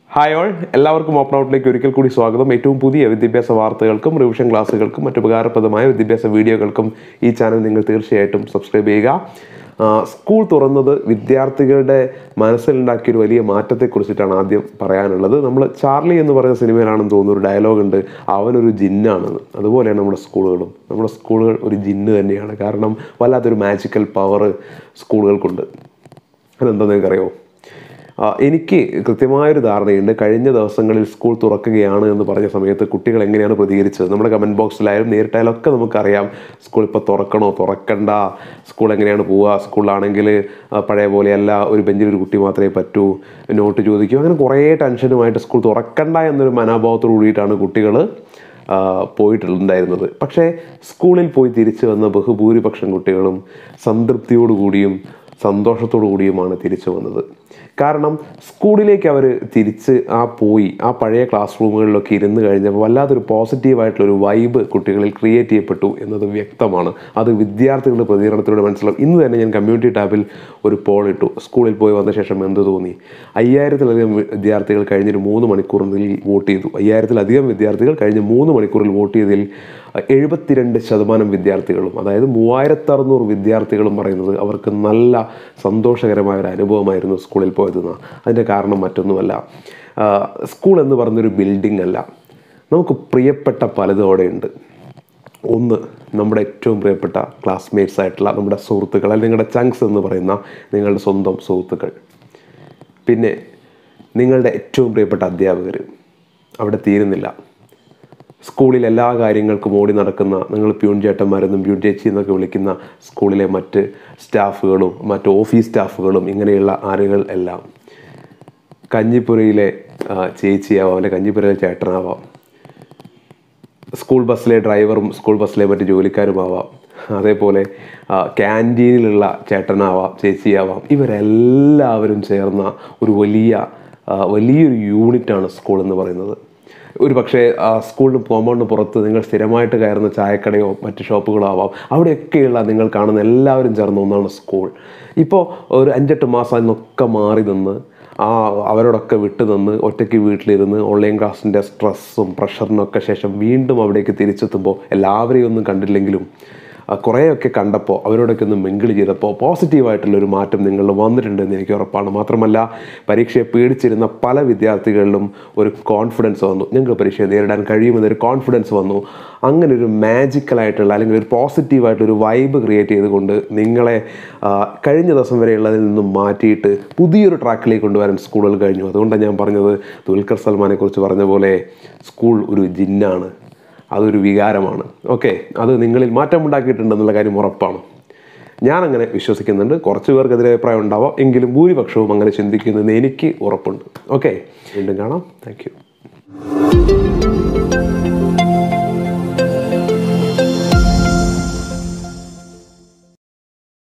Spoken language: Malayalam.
ഹായ് ഓൾ എല്ലാവർക്കും ഓപ്പൺ ഔട്ടിലേക്ക് ഒരിക്കൽ കൂടി സ്വാഗതം ഏറ്റവും പുതിയ വിദ്യാഭ്യാസ വാർത്തകൾക്കും റിവിഷൻ ക്ലാസ്സുകൾക്കും മറ്റു ഉപകാരപ്രദമായ വിദ്യാഭ്യാസ വീഡിയോകൾക്കും ഈ ചാനൽ നിങ്ങൾ തീർച്ചയായിട്ടും സബ്സ്ക്രൈബ് ചെയ്യുക ആ, സ്കൂൾ തുറന്നത് വിദ്യാർത്ഥികളുടെ മനസ്സിലുണ്ടാക്കിയ ഒരു വലിയ മാറ്റത്തെക്കുറിച്ചിട്ടാണ് ആദ്യം പറയാനുള്ളത് നമ്മൾ ചാർലി എന്ന് പറയുന്ന സിനിമയിലാണെന്ന് തോന്നുന്നു ഒരു ഡയലോഗ് ഉണ്ട് അവനൊരു ജിന്നാണെന്ന് അതുപോലെയാണ് നമ്മുടെ സ്കൂളുകളും നമ്മുടെ സ്കൂളുകൾ ഒരു ജിന്ന് തന്നെയാണ് കാരണം വല്ലാത്തൊരു മാജിക്കൽ പവർ സ്കൂളുകൾക്കുണ്ട് അതെന്താണെന്ന് നിങ്ങൾക്കറിയോ ആ, എനിക്ക് കൃത്യമായൊരു ധാരണയുണ്ട് കഴിഞ്ഞ ദിവസങ്ങളിൽ സ്കൂൾ തുറക്കുകയാണ് എന്ന് പറഞ്ഞ സമയത്ത് കുട്ടികൾ എങ്ങനെയാണ് പ്രതികരിച്ചത് നമ്മുടെ കമൻറ്റ് ബോക്സിലായാലും നേരിട്ടായാലും ഒക്കെ നമുക്കറിയാം സ്കൂൾ ഇപ്പോൾ തുറക്കണോ തുറക്കണ്ട സ്കൂൾ എങ്ങനെയാണ് പോവുക സ്കൂളിലാണെങ്കിൽ ആ, പഴയ പോലെയല്ല ഒരു ബെഞ്ചിൽ ഒരു കുട്ടി മാത്രമേ പറ്റൂ നോട്ട് ചോദിക്കൂ അങ്ങനെ കുറേ ടെൻഷനുമായിട്ട് സ്കൂൾ തുറക്കണ്ട എന്നൊരു മനോഭാവത്തോടു കൂടിയിട്ടാണ് കുട്ടികൾ പോയിട്ടുണ്ടായിരുന്നത് പക്ഷേ സ്കൂളിൽ പോയി തിരിച്ചു വന്ന ബഹുഭൂരിപക്ഷം കുട്ടികളും സംതൃപ്തിയോടുകൂടിയും സന്തോഷത്തോടു കൂടിയുമാണ് തിരിച്ചു വന്നത് കാരണം സ്കൂളിലേക്ക് അവർ തിരിച്ച് ആ പോയി ആ പഴയ ക്ലാസ് റൂമുകളിലൊക്കെ ഇരുന്ന് കഴിഞ്ഞപ്പോൾ വല്ലാത്തൊരു പോസിറ്റീവായിട്ടുള്ളൊരു വൈബ് കുട്ടികളിൽ ക്രിയേറ്റ് ചെയ്യപ്പെട്ടു എന്നത് വ്യക്തമാണ് അത് വിദ്യാർത്ഥികളുടെ പ്രതികരണത്തിലൂടെ മനസ്സിലാവും ഇന്ന് തന്നെ ഞാൻ കമ്മ്യൂണിറ്റി ടാബിൽ ഒരു പോൾ ഇട്ടു സ്കൂളിൽ പോയി വന്ന ശേഷം എന്ത് തോന്നി അയ്യായിരത്തിലധികം വിദ്യാർത്ഥികൾ കഴിഞ്ഞൊരു മൂന്ന് മണിക്കൂറിനുള്ളിൽ വോട്ട് ചെയ്തു അയ്യായിരത്തിലധികം വിദ്യാർത്ഥികൾ കഴിഞ്ഞ മൂന്ന് മണിക്കൂറിൽ വോട്ട് ചെയ്തതിൽ എഴുപത്തിരണ്ട് ശതമാനം വിദ്യാർത്ഥികളും അതായത് മൂവായിരത്തി അറുന്നൂറ് വിദ്യാർത്ഥികളും പറയുന്നത് അവർക്ക് നല്ല സന്തോഷകരമായ ഒരു അനുഭവമായിരുന്നു സ്കൂളിൽ പോയതെന്ന് അതിൻ്റെ കാരണം മറ്റൊന്നുമല്ല ആ, സ്കൂൾ എന്ന് പറയുന്നൊരു ബിൽഡിംഗ് അല്ല നമുക്ക് പ്രിയപ്പെട്ട പലതും അവിടെയുണ്ട് ഒന്ന് നമ്മുടെ ഏറ്റവും പ്രിയപ്പെട്ട ക്ലാസ്മേറ്റ്സ് ആയിട്ടുള്ള നമ്മുടെ സുഹൃത്തുക്കൾ അല്ലെങ്കിൽ നിങ്ങളുടെ ചങ്ക്സ് എന്ന് പറയുന്ന നിങ്ങളുടെ സ്വന്തം സുഹൃത്തുക്കൾ പിന്നെ നിങ്ങളുടെ ഏറ്റവും പ്രിയപ്പെട്ട അധ്യാപകർ അവിടെ തീരുന്നില്ല സ്കൂളിൽ എല്ലാ കാര്യങ്ങൾക്കും ഓടി നടക്കുന്ന നിങ്ങൾ പ്യൂൺ ചേട്ടന്മാരെന്നും പ്യൂൺ ചേച്ചി എന്നൊക്കെ വിളിക്കുന്ന സ്കൂളിലെ മറ്റ് സ്റ്റാഫുകളും മറ്റ് ഓഫീസ് സ്റ്റാഫുകളും ഇങ്ങനെയുള്ള ആളുകൾ എല്ലാം കഞ്ഞിപ്പുരയിലെ ആ, ചേച്ചിയാവാം അല്ലെ കഞ്ഞിപ്പുരയിലെ ചേട്ടനാവാം സ്കൂൾ ബസ്സിലെ ഡ്രൈവറും സ്കൂൾ ബസ്സിലെ മറ്റ് ജോലിക്കാരുമാവാം അതേപോലെ ആ, ക്യാൻറ്റീനിലുള്ള ചേട്ടനാവാം ചേച്ചിയാവാം ഇവരെല്ലാവരും ചേർന്ന ഒരു വലിയ ആ, വലിയൊരു യൂണിറ്റാണ് സ്കൂൾ എന്ന് പറയുന്നത് ഒരു പക്ഷേ ആ സ്കൂളിന് കോമ്പൗണ്ടിന് പുറത്ത് നിങ്ങൾ സ്ഥിരമായിട്ട് കയറുന്ന ചായക്കടയോ മറ്റ് ഷോപ്പുകളോ ആവാം അവിടെയൊക്കെയുള്ള നിങ്ങൾ കാണുന്ന എല്ലാവരും ചേർന്ന ഒന്നാണ് സ്കൂൾ ഇപ്പോൾ ഒരു അഞ്ചെട്ട് മാസം അതിനൊക്കെ മാറി നിന്ന് ആ അവരോടൊക്കെ വിട്ടു നിന്ന് ഒറ്റയ്ക്ക് വീട്ടിലിരുന്ന് ഓൺലൈൻ ക്ലാസ്സിൻ്റെ സ്ട്രെസ്സും പ്രഷറിനൊക്കെ ശേഷം വീണ്ടും അവിടേക്ക് തിരിച്ചെത്തുമ്പോൾ എല്ലാവരെയും ഒന്നും കണ്ടില്ലെങ്കിലും ആ, കുറേയൊക്കെ കണ്ടപ്പോൾ അവരോടൊക്കെ ഒന്ന് മിങ്കിൾ ചെയ്തപ്പോൾ പോസിറ്റീവായിട്ടുള്ളൊരു മാറ്റം നിങ്ങളിൽ വന്നിട്ടുണ്ടെന്ന് എനിക്ക് ഉറപ്പാണ് മാത്രമല്ല പരീക്ഷയെ പേടിച്ചിരുന്ന പല വിദ്യാർത്ഥികളിലും ഒരു കോൺഫിഡൻസ് വന്നു ഞങ്ങൾക്ക് പരീക്ഷയെ നേരിടാൻ കഴിയുമെന്നൊരു കോൺഫിഡൻസ് വന്നു അങ്ങനെ ഒരു മാജിക്കലായിട്ടുള്ള അല്ലെങ്കിൽ ഒരു പോസിറ്റീവായിട്ടൊരു വൈബ് ക്രിയേറ്റ് ചെയ്തുകൊണ്ട് നിങ്ങളെ ആ, കഴിഞ്ഞ ദിവസം വരെയുള്ളതിൽ നിന്നും മാറ്റിയിട്ട് പുതിയൊരു ട്രാക്കിലേക്ക് കൊണ്ടുവരാൻ സ്കൂളുകൾ കഴിഞ്ഞു അതുകൊണ്ടാണ് ഞാൻ പറഞ്ഞത് ദുൽഖർ സൽമാനെ കുറിച്ച് പറഞ്ഞ പോലെ സ്കൂൾ ഒരു ജിന്നാണ് അതൊരു വികാരമാണ് ഓക്കെ അത് നിങ്ങളിൽ മാറ്റമുണ്ടാക്കിയിട്ടുണ്ടെന്നുള്ള കാര്യം ഉറപ്പാണ് ഞാനങ്ങനെ വിശ്വസിക്കുന്നുണ്ട് കുറച്ച് പേർക്ക് എതിരെ അഭിപ്രായം ഉണ്ടാവാം എങ്കിലും ഭൂരിപക്ഷവും അങ്ങനെ ചിന്തിക്കുന്നതെന്ന് എനിക്ക് ഉറപ്പുണ്ട് ഓക്കെ വീണ്ടും കാണാം താങ്ക്